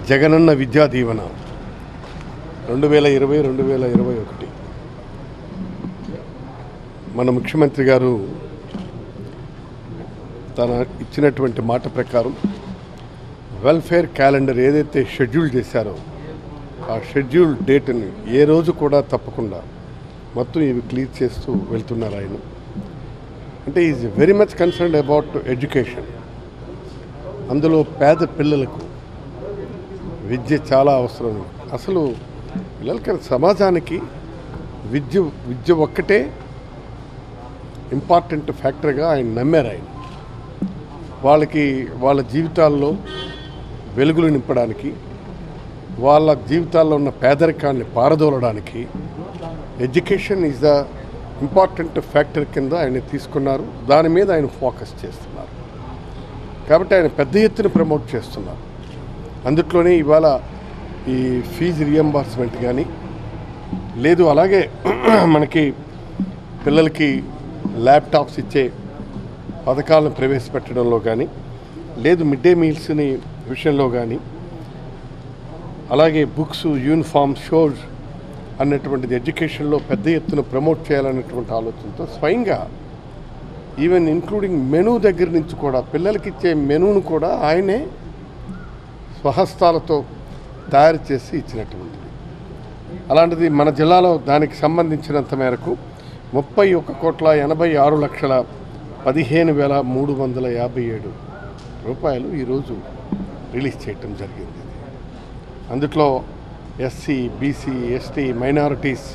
జగనన్న విద్యా దీవెన రెండు వేల ఇరవై రెండు వేల ఇరవై ఒకటి మన ముఖ్యమంత్రి గారు తన ఇచ్చినటువంటి మాట ప్రకారం వెల్ఫేర్ క్యాలెండర్ ఏదైతే షెడ్యూల్ చేశారో ఆ షెడ్యూల్ డేట్ని ఏ రోజు కూడా తప్పకుండా మొత్తం ఇవి క్లియర్ చేస్తూ వెళ్తున్నారు ఆయన అంటే is very much concerned about education అందులో పేద పిల్లలకు విద్య చాలా అవసరం అసలు పిల్లలకి సమాజానికి విద్య విద్య ఒక్కటే ఇంపార్టెంట్ ఫ్యాక్టర్గా ఆయన నమ్మారు ఆయన వాళ్ళకి వాళ్ళ జీవితాల్లో వెలుగులు నింపడానికి వాళ్ళ జీవితాల్లో ఉన్న పేదరికాన్ని పారదోలడానికి education is the important factor కింద ఆయన తీసుకున్నారు దాని మీద ఆయన ఫోకస్ చేస్తున్నారు కాబట్టి ఆయన పెద్ద ఎత్తున ప్రమోట్ చేస్తున్నారు అందుట్లోనే ఇవాళ ఈ ఫీజు రియంబర్స్మెంట్ కానీ లేదు అలాగే మనకి పిల్లలకి ల్యాప్టాప్స్ ఇచ్చే పథకాలను ప్రవేశపెట్టడంలో కానీ లేదు మిడ్ డే మీల్స్ని విషయంలో కానీ అలాగే బుక్స్ యూనిఫామ్ షోస్ అన్నటువంటిది ఎడ్యుకేషన్లో పెద్ద ఎత్తున ప్రమోట్ చేయాలన్నటువంటి ఆలోచనతో స్వయంగా ఈవెన్ ఇంక్లూడింగ్ మెనూ దగ్గర నుంచి కూడా పిల్లలకి ఇచ్చే మెనూను కూడా ఆయనే స్వహస్తాలతో తయారు చేసి ఇచ్చినటువంటిది అలాంటిది మన జిల్లాలో దానికి సంబంధించినంత మేరకు ముప్పై ఒక్క కోట్ల ఎనభై ఆరు లక్షల పదిహేను వేల మూడు వందల యాభై ఏడు రూపాయలు ఈరోజు రిలీజ్ చేయటం జరిగింది అందుట్లో ఎస్సీ బీసీ ఎస్టీ మైనారిటీస్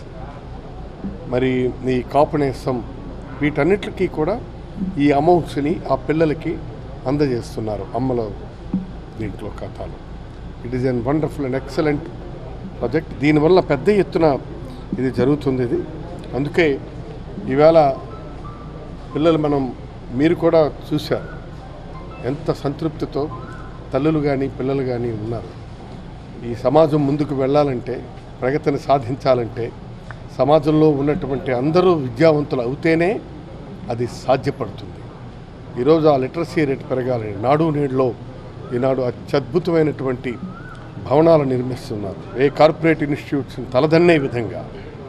మరి ఈ కాపునేసం వీటన్నిటికీ కూడా ఈ అమౌంట్స్ని ఆ పిల్లలకి అందజేస్తున్నారు అమ్మలో దీంట్లో ఖాతాలో it is an wonderful and excellent project దీనివల్ల పెద్ద ఎత్తున ఇది జరుగుతుంది ఇది అందుకే ఈవేళ పిల్లలు మనం మీరు కూడా చూశారు ఎంత సంతృప్తితో తల్లులు కానీ పిల్లలు కానీ ఉన్నారు ఈ సమాజం ముందుకు వెళ్ళాలంటే ప్రగతిని సాధించాలంటే సమాజంలో ఉన్నటువంటి అందరూ విద్యావంతులు అవుతేనే అది సాధ్యపడుతుంది ఈరోజు ఆ లిటరసీ రేట్ పెరగాలని నాడు నేడులో ఈనాడు అత్యద్భుతమైనటువంటి భవనాలు నిర్మిస్తున్నారు ఏ కార్పొరేట్ ఇన్స్టిట్యూట్స్ని తలదన్నే విధంగా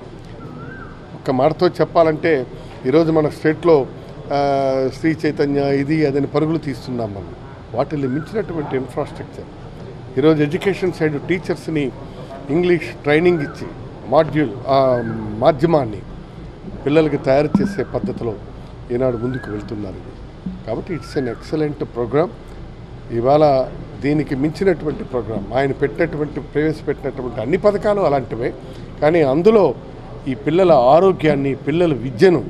ఒక్క మాటతో చెప్పాలంటే ఈరోజు మన స్టేట్లో ఆ, శ్రీ చైతన్య ఇది అదని పరుగులు తీస్తున్నాం మనం వాటిని మించినటువంటి ఇన్ఫ్రాస్ట్రక్చర్ ఈరోజు ఎడ్యుకేషన్ సైడ్ టీచర్స్ని ఇంగ్లీష్ ట్రైనింగ్ ఇచ్చి మాడ్యూల్ ఆ మాధ్యమాన్ని పిల్లలకి తయారు చేసే పద్ధతిలో ఈనాడు ముందుకు వెళ్తున్నారు ఇది కాబట్టి ఇట్స్ ఎన్ ఎక్సలెంట్ ప్రోగ్రామ్ ఇవాళ దీనికి మించినటువంటి ప్రోగ్రాం ఆయన పెట్టినటువంటి ప్రవేశపెట్టినటువంటి అన్ని పథకాలు అలాంటివే కానీ అందులో ఈ పిల్లల ఆరోగ్యాన్ని పిల్లల విద్యను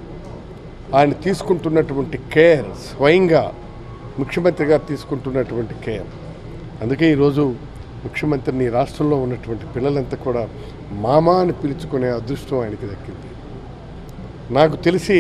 ఆయన తీసుకుంటున్నటువంటి కేర్ స్వయంగా ముఖ్యమంత్రి గారు తీసుకుంటున్నటువంటి కేర్ అందుకే ఈరోజు ముఖ్యమంత్రిని రాష్ట్రంలో ఉన్నటువంటి పిల్లలంతా కూడా మామ అని పిలుచుకునే అదృష్టం ఆయనకి దక్కింది నాకు తెలిసి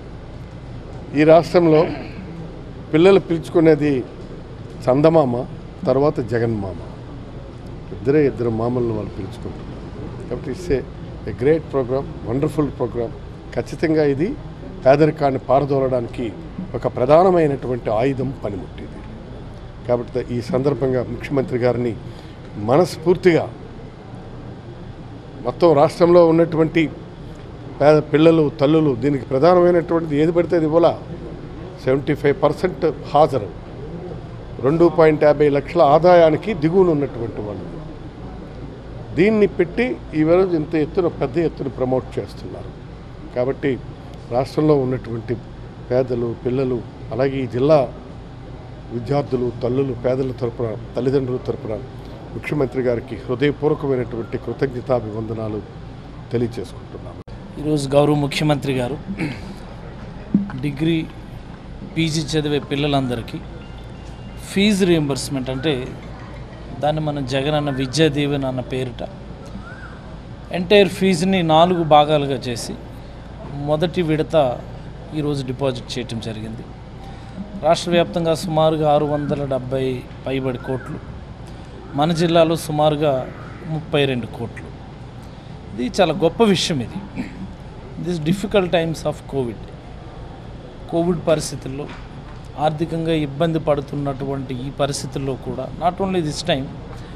ఈ రాష్ట్రంలో పిల్లలు పిలుచుకునేది చందమామ తర్వాత జగన్మామ ఇద్దరే ఇద్దరు మామలను వాళ్ళు పిలుచుకుంటున్నారు కాబట్టి it's a great program wonderful program ఖచ్చితంగా ఇది పేదరికాన్ని పారదోలడానికి ఒక ప్రధానమైనటువంటి ఆయుధం పనిముట్టింది కాబట్టి ఈ సందర్భంగా ముఖ్యమంత్రి గారిని మనస్ఫూర్తిగా మొత్తం రాష్ట్రంలో ఉన్నటువంటి పేద పిల్లలు తల్లులు దీనికి ప్రధానమైనటువంటిది ఏది పడితే అది ఇవ్వాల సెవెంటీ ఫైవ్ పర్సెంట్ హాజరు రెండు పాయింట్ యాభై లక్షల ఆదాయానికి దిగువన ఉన్నటువంటి వాళ్ళు దీన్ని పెట్టి ఈరోజు ఇంత ఎత్తున పెద్ద ఎత్తున ప్రమోట్ చేస్తున్నారు కాబట్టి రాష్ట్రంలో ఉన్నటువంటి పేదలు పిల్లలు అలాగే ఈ జిల్లా విద్యార్థులు తల్లులు పేదల తరపున తల్లిదండ్రుల తరపున ముఖ్యమంత్రి గారికి హృదయపూర్వకమైనటువంటి కృతజ్ఞతాభివందనాలు తెలియచేసుకుంటున్నాము ఈరోజు గౌరవ ముఖ్యమంత్రి గారు డిగ్రీ పీజీ చదివే పిల్లలందరికీ ఫీజు రియంబర్స్మెంట్ అంటే దాన్ని మనం జగన్ అన్న విద్యా దీవెన అన్న పేరిట ఎంటైర్ ఫీజుని నాలుగు భాగాలుగా చేసి మొదటి విడత ఈరోజు డిపాజిట్ చేయటం జరిగింది రాష్ట్ర వ్యాప్తంగా సుమారుగా ఆరు వందల డెబ్బై పైబడి కోట్లు మన జిల్లాలో సుమారుగా ముప్పై రెండు కోట్లు ఇది చాలా గొప్ప విషయం ఇది this difficult times of covid covid పరిస్థితుల్లో ఆర్థికంగా ఇబ్బంది పడుతున్నటువంటి ఈ పరిస్థితుల్లో కూడా నాట్ ఓన్లీ దిస్ టైం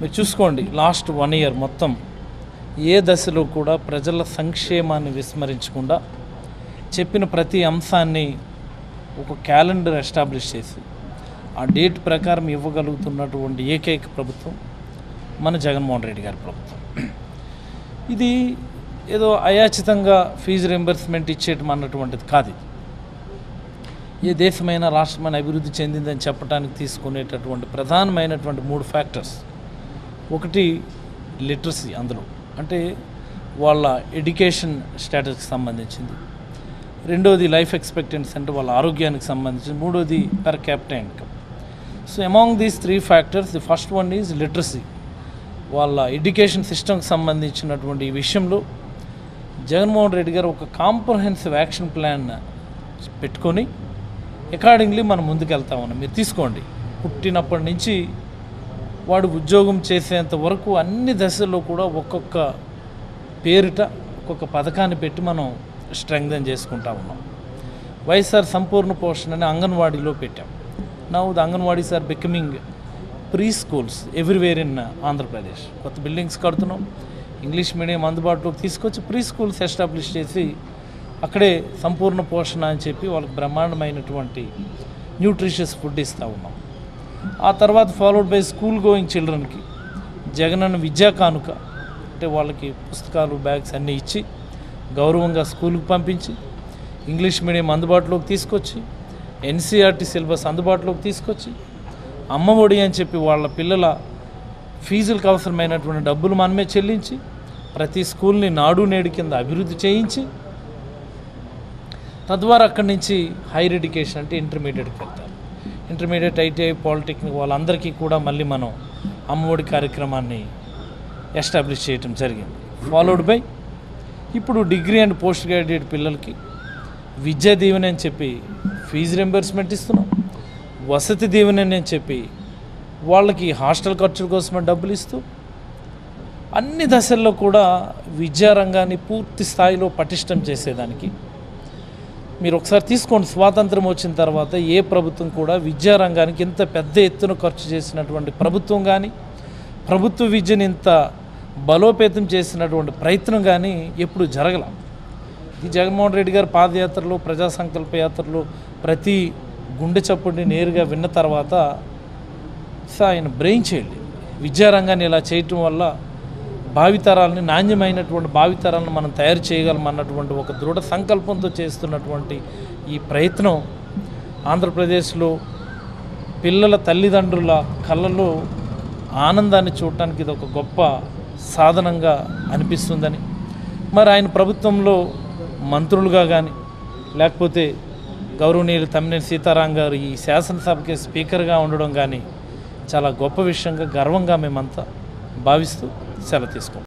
మీరు చూసుకోండి లాస్ట్ వన్ ఇయర్ మొత్తం ఏ దశలో కూడా ప్రజల సంక్షేమాన్ని విస్మరించకుండా చెప్పిన ప్రతి అంశాన్ని ఒక క్యాలెండర్ ఎస్టాబ్లిష్ చేసి ఆ డేట్ ప్రకారం ఇవ్వగలుగుతున్నటువంటి ఏకైక ప్రభుత్వం మన జగన్మోహన్ రెడ్డి గారి ప్రభుత్వం ఇది ఏదో అయాచితంగా ఫీజు రింబర్స్మెంట్ ఇచ్చేయటం అన్నటువంటిది కాదు ఇది ఏ దేశమైనా రాష్ట్రమైన అభివృద్ధి చెందిందని చెప్పడానికి తీసుకునేటటువంటి ప్రధానమైనటువంటి మూడు ఫ్యాక్టర్స్ ఒకటి లిటరసీ అందులో అంటే వాళ్ళ ఎడ్యుకేషన్ స్టేటస్కి సంబంధించింది రెండోది లైఫ్ ఎక్స్పెక్టెన్సీ అంటే వాళ్ళ ఆరోగ్యానికి సంబంధించింది మూడోది per capital income so among these three factors the first one is literacy వాళ్ళ ఎడ్యుకేషన్ సిస్టమ్కి సంబంధించినటువంటి ఈ విషయంలో జగన్మోహన్ రెడ్డి గారు ఒక కాంప్రహెన్సివ్ యాక్షన్ ప్లాన్ పెట్టుకొని అకార్డింగ్లీ మనం ముందుకెళ్తా ఉన్నాం మీరు తీసుకోండి పుట్టినప్పటి నుంచి వాడు ఉద్యోగం చేసేంత వరకు అన్ని దశల్లో కూడా ఒక్కొక్క పేరిట ఒక్కొక్క పథకాన్ని పెట్టి మనం స్ట్రెంగ్దన్ చేసుకుంటా ఉన్నాం వైఎస్ఆర్ సంపూర్ణ పోషణ అని అంగన్వాడీలో పెట్టాం now the anganwadis are becoming pre schools everywhere in Andhra Pradesh కొత్త బిల్డింగ్స్ కడుతున్నాం ఇంగ్లీష్ మీడియం అందుబాటులోకి తీసుకొచ్చి ప్రీ స్కూల్స్ ఎస్టాబ్లిష్ చేసి అక్కడే సంపూర్ణ పోషణ అని చెప్పి వాళ్ళకి బ్రహ్మాండమైనటువంటి న్యూట్రిషియస్ ఫుడ్ ఇస్తూ ఉన్నాం ఆ తర్వాత ఫాలోడ్ బై స్కూల్ గోయింగ్ చిల్డ్రన్కి జగనన్న విద్యా కానుక అంటే వాళ్ళకి పుస్తకాలు బ్యాగ్స్ అన్నీ ఇచ్చి గౌరవంగా స్కూల్కి పంపించి ఇంగ్లీష్ మీడియం అందుబాటులోకి తీసుకొచ్చి ఎన్సీఆర్టీ సిలబస్ అందుబాటులోకి తీసుకొచ్చి అమ్మ ఒడి అని చెప్పి వాళ్ళ పిల్లల ఫీజులకు అవసరమైనటువంటి డబ్బులు మనమే చెల్లించి ప్రతి స్కూల్ని నాడు నేడు కింద అభివృద్ధి చేయించి తద్వారా అక్కడి నుంచి హైయర్ ఎడ్యుకేషన్ అంటే ఇంటర్మీడియట్కి వెళ్తారు ఇంటర్మీడియట్ ఐటీఐ పాలిటెక్నిక్ వాళ్ళందరికీ కూడా మళ్ళీ మనం అమ్మఒడి కార్యక్రమాన్ని ఎస్టాబ్లిష్ చేయటం జరిగింది ఫాలోడ్ బై ఇప్పుడు డిగ్రీ అండ్ పోస్ట్ గ్రాడ్యుయేట్ పిల్లలకి విద్యా దీవెన అని చెప్పి ఫీజు రింబర్స్మెంట్ ఇస్తున్నాం వసతి దీవెన అని చెప్పి వాళ్ళకి హాస్టల్ ఖర్చుల కోసమే డబ్బులు ఇస్తూ అన్ని దశల్లో కూడా విద్యారంగాన్ని పూర్తి స్థాయిలో పటిష్టం చేసేదానికి మీరు ఒకసారి తీసుకోండి స్వాతంత్రం వచ్చిన తర్వాత ఏ ప్రభుత్వం కూడా విద్యారంగానికి ఇంత పెద్ద ఎత్తున ఖర్చు చేసినటువంటి ప్రభుత్వం కానీ ప్రభుత్వ విద్యను ఇంత బలోపేతం చేసినటువంటి ప్రయత్నం కానీ ఎప్పుడు జరగల ఈ జగన్మోహన్ రెడ్డి గారి పాదయాత్రలో ప్రజా సంకల్ప యాత్రలో ప్రతి గుండె చప్పుడిని నేరుగా విన్న తర్వాత సో ఆయన బ్రెయిన్ చేయండి విద్యారంగాన్ని ఇలా చేయటం వల్ల భావితరాలని నాణ్యమైనటువంటి భావితరాలను మనం తయారు చేయగలం అన్నటువంటి ఒక దృఢ సంకల్పంతో చేస్తున్నటువంటి ఈ ప్రయత్నం ఆంధ్రప్రదేశ్లో పిల్లల తల్లిదండ్రుల కళ్ళలో ఆనందాన్ని చూడటానికి ఇది ఒక గొప్ప సాధనంగా అనిపిస్తుందని మరి ఆయన ప్రభుత్వంలో మంత్రులుగా కానీ లేకపోతే గౌరవనీయులు తమ్మినేని సీతారాం గారు ఈ శాసనసభకి స్పీకర్గా ఉండడం కానీ చాలా గొప్ప విషయంగా గర్వంగా మేమంతా భావిస్తూ సెలవు తీసుకుంటాం